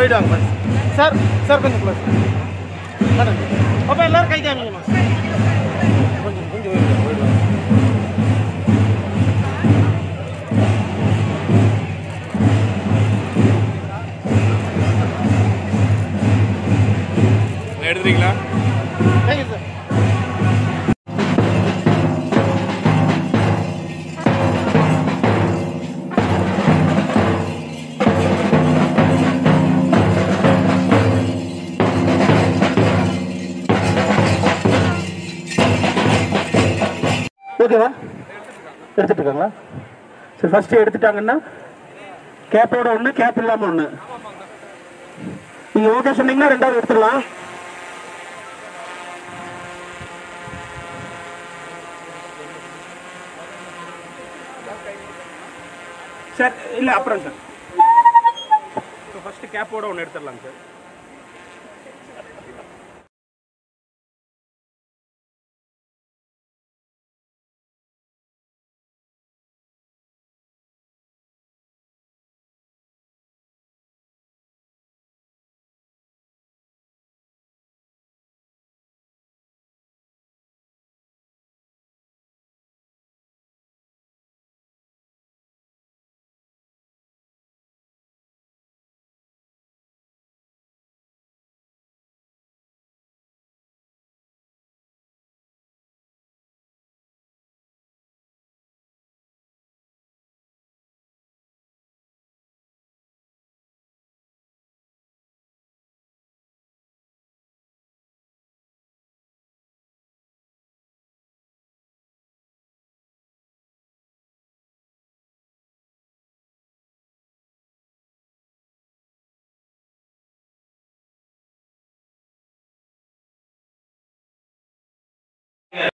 white வாங்க sir sir கொஞ்சம் close madam அப்போ எல்லாரும் கை காமிங்கம்மா கொஞ்சம் கொஞ்சம் ஒயிட் வாங்க ஒயிட் வாங்க எடுத்துறீங்களா தேங்க்யூ சார் ஓகேவா எடுத்துட்டு இருக்காங்களா சரி ஃபர்ஸ்ட் எடுத்துட்டாங்கன்னா கேப்போட ஒன்று கேப் இல்லாமல் ஒன்று நீங்கள் ஓகே சொன்னீங்கன்னா ரெண்டாவது எடுத்துடலாம் சார் இல்லை அப்புறம் சார் ஃபர்ஸ்ட் கேப்போட ஒன்று எடுத்துடலாங்க சார்